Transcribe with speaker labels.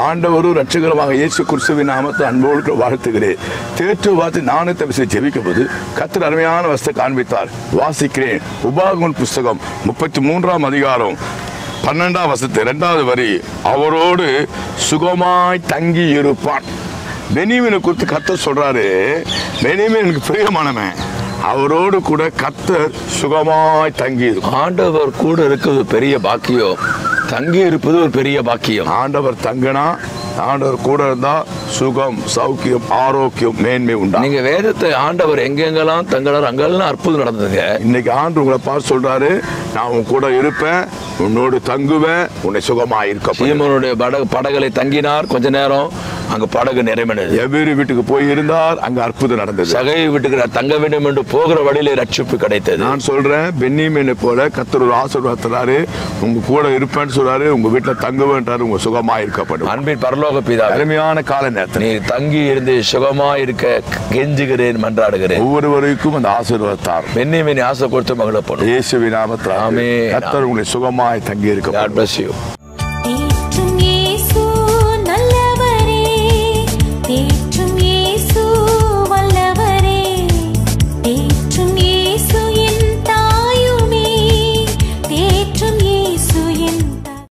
Speaker 1: ஆண்டவரும் ரட்சகரமாக இயேசு கிறிஸ்துவின் நாமத்தை அன்போடு வாழ்த்துகிறேன் தேற்று வார்த்தை நானத்தை விசை ஜெபிக்கும் போது கத்தர் அருமையான வசத்தை காண்பித்தார் வாசிக்கிறேன் உபாகமன் புஸ்தகம் முப்பத்தி மூன்றாம் அதிகாரம் பன்னெண்டாம் வசத்து இரண்டாவது வரி அவரோடு சுகமாய் தங்கி இருப்பான் பெனிமீனை குறித்து கத்தர் சொல்றாரு பெனிமீன் எனக்கு பிரியமானவன் அவரோடு கூட கத்தர் சுகமாய் தங்கி இருக்கும்
Speaker 2: ஆண்டவர் கூட இருக்கிறது பெரிய பாக்கியம் தங்கி இருப்பது ஒரு பெரிய பாக்கியம்
Speaker 1: ஆண்டவர் தங்கினா ஆண்டவர் கூட இருந்தா சுகம் சௌக்கியம் ஆரோக்கியம் மேன்மை உண்டா
Speaker 2: நீங்க வேதத்தை ஆண்டவர் எங்கெங்கெல்லாம் தங்கினார் அங்கெல்லாம் அற்புதம் நடந்ததுங்க
Speaker 1: இன்னைக்கு ஆண்டு உங்களை பார்த்து சொல்றாரு நான் உன் கூட இருப்பேன் உன்னோடு தங்குவேன் உன்னை சுகமா இருக்க
Speaker 2: சீமனுடைய படகு படகுகளை தங்கினார் கொஞ்ச நேரம் அங்க படகு நிறைமனது
Speaker 1: எவ்வொரு வீட்டுக்கு போய் இருந்தார் அங்க அற்புதம் நடந்தது
Speaker 2: சகை வீட்டுக்கு நான் தங்க வேண்டும் என்று போகிற வழியிலே ரட்சிப்பு கிடைத்தது
Speaker 1: நான் சொல்றேன் பென்னிமீனை போல கத்தர் ஒரு ஆசீர்வாதத்துறாரு உங்க கூட இருப்பேன்னு சொல்றாரு உங்க வீட்டுல தங்குவேன்றாரு உங்க சுகமா இருக்கப்படும்
Speaker 2: அன்பின் பரலோக பிதா
Speaker 1: அருமையான கால நேரத்தில்
Speaker 2: நீ தங்கி இருந்து சுகமா இருக்க கெஞ்சுகிறேன் மன்றாடுகிறேன்
Speaker 1: ஒவ்வொருவருக்கும் அந்த ஆசீர்வாதத்தார்
Speaker 2: பெண்ணிமேனி ஆசை கொடுத்து மகளப்படும்
Speaker 1: இயேசுவின் நாமத்தில்
Speaker 2: ஆமென்.
Speaker 1: கத்தர் உங்களை சுகமாய் தங்கி இருக்க
Speaker 2: God bless you.